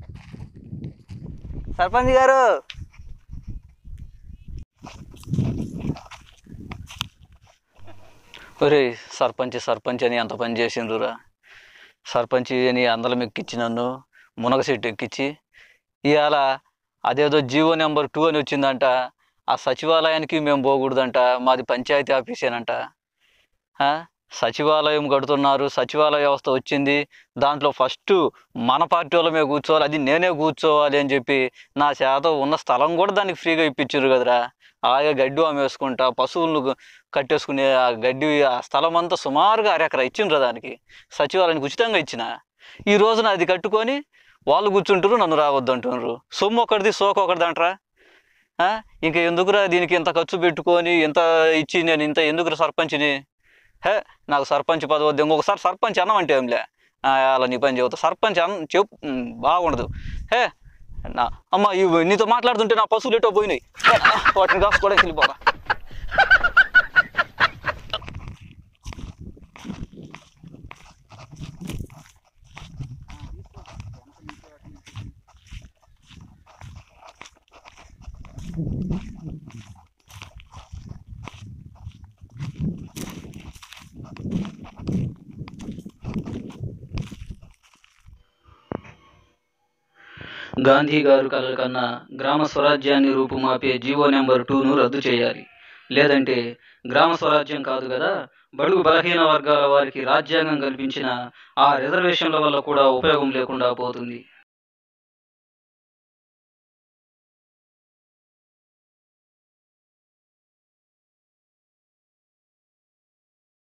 సర్పంచ్ గారు ఒరే సర్పంచ్ సర్పంచ్ అని ఎంత పని చేసిండ్రురా సర్పంచ్ అని అందలం ఎక్కించి నన్ను మునగ చెట్టు ఎక్కించి ఇవాళ అదేదో జీవో నెంబర్ టూ అని వచ్చిందంట ఆ సచివాలయానికి మేము పోకూడదంట మాది పంచాయతీ ఆఫీసేనంట ఆ? సచివాలయం కడుతున్నారు సచివాలయ వ్యవస్థ వచ్చింది దాంట్లో ఫస్ట్ మన పార్టీ వాళ్ళమే కూర్చోవాలి అది నేనే కూర్చోవాలి అని చెప్పి నా చేత ఉన్న స్థలం కూడా దానికి ఫ్రీగా ఇప్పించారు కదరా అలాగే గడ్డి అమ్మేసుకుంటా పశువులను కట్టేసుకునే ఆ గడ్డి ఆ స్థలం అంతా సుమారుగా అరెకరా ఇచ్చిండ్రు దానికి సచివాలయానికి ఉచితంగా ఇచ్చిన ఈ రోజున అది కట్టుకొని వాళ్ళు కూర్చుంటారు నన్ను రావద్దంటున్నారు సొమ్ము ఒకటిది సోకు ఒకటిది అంటారా ఆ? ఇంకా ఎందుకురా దీనికి ఇంత ఖర్చు పెట్టుకొని ఇంత ఇచ్చి నేను ఇంత ఎందుకురా సర్పంచ్ని హే నాకు సర్పంచ్ పదవి వద్దు ఇంకొకసారి సర్పంచ్ అన్నమంటే ఏంలే ఆ, అలా నీ పని చెబుతా సర్పంచ్ అన్న చెప్ ఉమ్, బాగుండదు హే నా అమ్మ ఇవి నీతో మాట్లాడుతుంటే నా పశువులు ఎటో పోయినాయి వాటిని కాసుకోవడానికి వెళ్ళిపోరా గాంధీ గారు కలల కన్నా గ్రామ స్వరాజ్యాన్ని రూపుమాపే జీవో నెంబర్ టూను రద్దు చేయాలి లేదంటే గ్రామ స్వరాజ్యం కాదు కదా బడుగు బలహీన వర్గాల వారికి రాజ్యాంగం కల్పించిన ఆ రిజర్వేషన్ల వల్ల కూడా ఉపయోగం లేకుండా పోతుంది